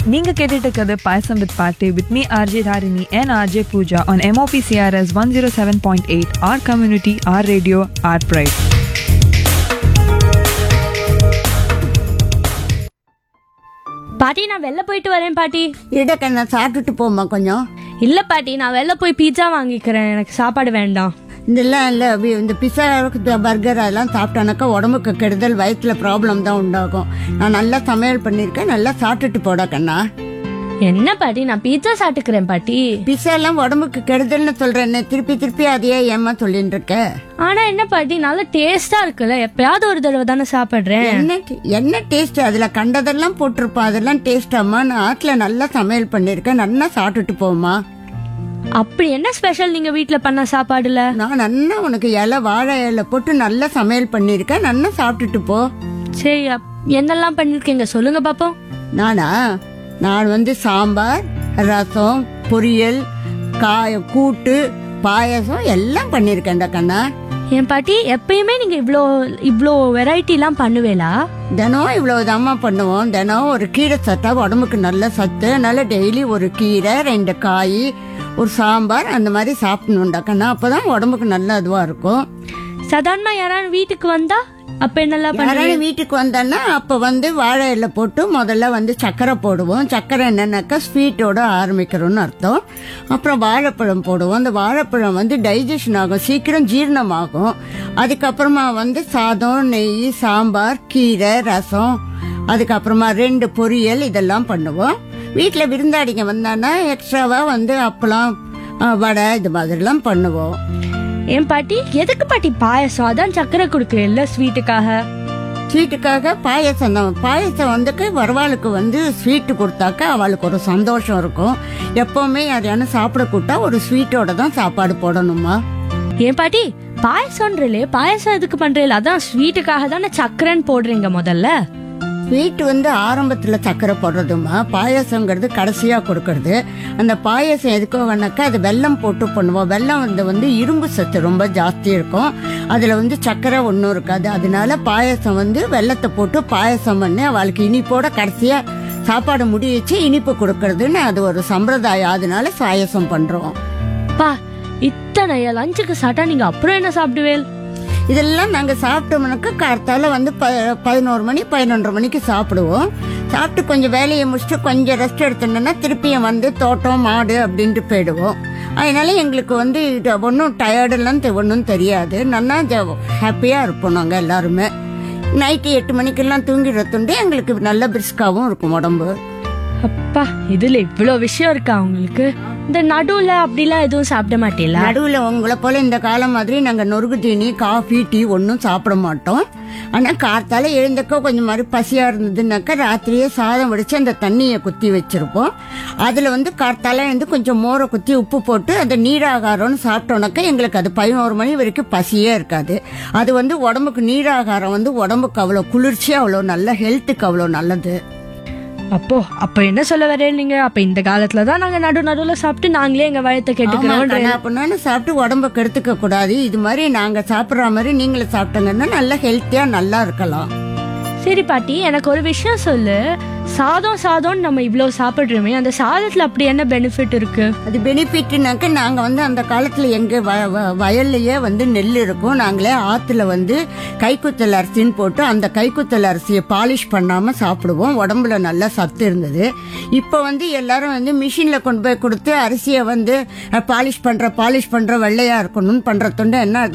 நீங்க கேட்டுட்டு இருக்கிறது Payasam with Paati with me RJ Tharini and RJ Pooja on MOP CRS one zero seven point eight R community R radio R pride பாட்டி நான் வெளில போயிட்டு வரேன் பாட்டி இடக்கண்ணா சாப்பிட்டுட்டு போம்மா கொஞ்சம் இல்ல பாட்டி நான் வெளில போய் பீட்சா வாங்கிக்கிறேன் எனக்கு சாப்பாடு வேண்டாம் இதெல்லாம் இல்லை இந்த பிஸா பர்கர் அதெல்லாம் சாப்பிட்டானாக்கா உடம்புக்கு கெடுதல் வயிற்றுல ப்ராப்ளம் தான் உண்டாகும் நான் நல்லா சமையல் பண்ணியிருக்கேன் நல்லா சாப்பிட்டுட்டு போடா கண்ணா என்ன பாட்டி நான் பீட்சா சாப்பிட்டுக்கிறேன் பாட்டி பிஸா எல்லாம் உடம்புக்கு கெடுதல்னு சொல்றேன் திருப்பி திருப்பி அதையே ஏமா சொல்லிட்டு இருக்க ஆனா என்ன பாட்டி நல்லா டேஸ்டா இருக்குல்ல எப்பயாவது ஒரு தடவை தானே சாப்பிடுறேன் என்ன ட- என்ன டேஸ்ட் அதுல கண்டதெல்லாம் போட்டிருப்பா அதெல்லாம் டேஸ்டாமா நான் ஆத்துல நல்லா சமையல் பண்ணியிருக்கேன் நல்லா சாப்பிட்டுட்டு போமா அப்படி என்ன ஸ்பெஷல் நீங்க வீட்ல பண்ண சாப்பாடுல நான் நல்லா உனக்கு இலை வாழை இலை போட்டு நல்லா சமையல் பண்ணியிருக்கேன் நல்லா சாப்பிட்டுட்டு போ சரி அப்- என்னெல்லாம் பண்ணிருக்கீங்க சொல்லுங்க பாப்போம் நானா நான் வந்து சாம்பார் ரசம் பொரியல் காய கூட்டு பாயசம் எல்லாம் பண்ணியிருக்கேன்டா கண்ணா என் பாட்டி எப்பயுமே நீங்க இவ்ளோ இவ்ளோ வெரைட்டி எல்லாம் பண்ணுவேலா தினம் இவ்வளவுதாம்மா பண்ணுவோம் தினம் ஒரு கீரை சத்தா உடம்புக்கு நல்ல சத்து அதனால டெய்லி ஒரு கீரை ரெண்டு காய் ஒரு சாம்பார் அந்த மாதிரி சாப்பிடணும்டா கண்ணா அப்பதான் உடம்புக்கு நல்ல இதுவா இருக்கும் சாதாரணமா யாராவது வீட்டுக்கு வந்தா அப்ப என்னெல்லாம் பண்ணுவீங்க யாராவது வீட்டுக்கு வந்தான்னா அப்ப வந்து வாழை இலை போட்டு முதல்ல வந்து சக்கரை போடுவோம் சக்கரை என்னன்னாக்கா ஸ்வீட்டோட ஆரம்பிக்கிறோம்னு அர்த்தம் அப்புறம் வாழைப்பழம் போடுவோம் அந்த வாழைப்பழம் வந்து டைஜஷன் ஆகும் சீக்கிரம் ஜீரணமாகும் அதுக்கப்புறமா வந்து சாதம் நெய் சாம்பார் கீரை ரசம் அதுக்கப்புறமா ரெண்டு பொரியல் இதெல்லாம் பண்ணுவோம் வீட்டில் விருந்தாடிங்க வந்தான்னா எக்ஸ்ட்ராவா வந்து அப்பளம் ஆ, வடை இது மாதிரிலாம் பண்ணுவோம் என் பாட்டி எதுக்கு பாட்டி பாயசம் அதான் சக்கரை குடுக்கறேன்ல ஸ்வீட்டுக்காக ஸ்வீட்டுக்காக பாயசம் தான் பாயசம் வந்துக்கு வரவாளுக்கு வந்து ஸ்வீட்டு கொடுத்தாக்க அவளுக்கு ஒரு சந்தோஷம் இருக்கும் எப்பவுமே யாரையான சாப்பிட கூட்டா ஒரு ஸ்வீட்டோட தான் சாப்பாடு போடணுமா ஏன் பாட்டி பாயசம்ன்றலே பாயசம் எதுக்கு பண்றீங்க அதான் ஸ்வீட்டுக்காக தானே சக்கரைன்னு போடுறீங்க முதல்ல ஸ்வீட் வந்து ஆரம்பத்துல சக்கரை போடுறதுமா பாயசங்கிறது கடைசியா கொடுக்கறது அந்த பாயசம் எதுக்கோ வேணாக்கா அது வெல்லம் போட்டு பண்ணுவோம் வெல்லம் வந்து வந்து இரும்பு சத்து ரொம்ப ஜாஸ்தி இருக்கும் அதுல வந்து சக்கரை ஒன்றும் இருக்காது அதனால பாயசம் வந்து வெல்லத்தை போட்டு பாயசம் பண்ணி அவளுக்கு இனிப்போட கடைசியா சாப்பாடு முடிச்சு இனிப்பு கொடுக்கறதுன்னு அது ஒரு சம்பிரதாயம் அதனால பாயசம் பண்றோம் பா இத்தனை லஞ்சுக்கு சாப்பிட்டா நீங்க அப்புறம் என்ன சாப்பிடுவேல் இதெல்லாம் நாங்கள் சாப்பிட்டோம்னாக்கா கார்த்தால வந்து ப பதினோரு மணி பதினொன்றரை மணிக்கு சாப்பிடுவோம் சாப்பிட்டு கொஞ்சம் வேலையை முடிச்சுட்டு கொஞ்சம் ரெஸ்ட் எடுத்துட்டோம்னா திருப்பியும் வந்து தோட்டம் மாடு அப்படின்ட்டு போயிடுவோம் அதனால எங்களுக்கு வந்து இது ஒன்றும் டயர்டெல்லாம் ஒன்றும் தெரியாது நல்லா ஹாப்பியாக இருப்போம் நாங்கள் எல்லாருமே நைட்டு எட்டு மணிக்கெல்லாம் தூங்கிடுறதுண்டு எங்களுக்கு நல்ல பிரிஸ்காவும் இருக்கும் உடம்பு அப்பா இதுல இவ்ளோ விஷயம் இருக்கா உங்களுக்கு இந்த நடுவுல அப்படிலாம் எதுவும் சாப்பிட மாட்டீங்களா நடுவில் உங்களை போல இந்த காலம் மாதிரி நாங்கள் நொறுக்கு தீனி காஃபி டீ ஒன்றும் சாப்பிட மாட்டோம் ஆனால் காத்தால எழுந்தக்க கொஞ்சம் மாதிரி பசியாக இருந்ததுன்னாக்கா ராத்திரியே சாதம் வடித்து அந்த தண்ணியை குத்தி வச்சிருப்போம் அதில் வந்து காத்தால எழுந்து கொஞ்சம் மோரை குத்தி உப்பு போட்டு அந்த நீராகாரம்னு சாப்பிட்டோன்னாக்கா எங்களுக்கு அது பதினோரு மணி வரைக்கும் பசியே இருக்காது அது வந்து உடம்புக்கு நீராகாரம் வந்து உடம்புக்கு அவ்வளோ குளிர்ச்சி அவ்வளோ நல்ல ஹெல்த்துக்கு அவ்வளோ நல்லது அப்போ அப்ப என்ன சொல்ல வரேன் நீங்க அப்ப இந்த காலத்துல தான் நாங்க நடு நடுவுல சாப்பிட்டு நாங்களே எங்க வயத்தை ஆமா, கேட்டுக்கிறோம் கண்ணா பொண்ணான்னு சாப்பிட்டு உடம்ப கெடுத்துக்க கூடாது இது மாதிரி நாங்க சாப்பிடுற மாதிரி நீங்களும் சாப்பிட்டங்கன்னா நல்லா ஹெல்த்தியா நல்லா இருக்கலாம் சரி பாட்டி எனக்கு ஒரு விஷயம் சொல்லு சாதம் சாதம் நம்ம இவ்ளோ சாப்பிடுறோமே அந்த சாதத்துல அப்படி என்ன பெனிஃபிட் இருக்கு அது பெனிஃபிட்னாக்க நாங்க வந்து அந்த காலத்துல எங்க வ- வ- வயல்லையே வந்து நெல் இருக்கும் நாங்களே ஆத்துல வந்து கைக்குத்தல் அரிசின்னு போட்டு அந்த கைக்குத்தல் அரிசியை பாலிஷ் பண்ணாம சாப்பிடுவோம் உடம்புல நல்ல சத்து இருந்தது இப்போ வந்து எல்லாரும் வந்து மிஷின்ல கொண்டு போய் கொடுத்து அரிசியை வந்து பாலிஷ் பண்ற பாலிஷ் பண்ற வெள்ளையா இருக்கணும்னு பண்றதுண்டு என்ன ஆகுது?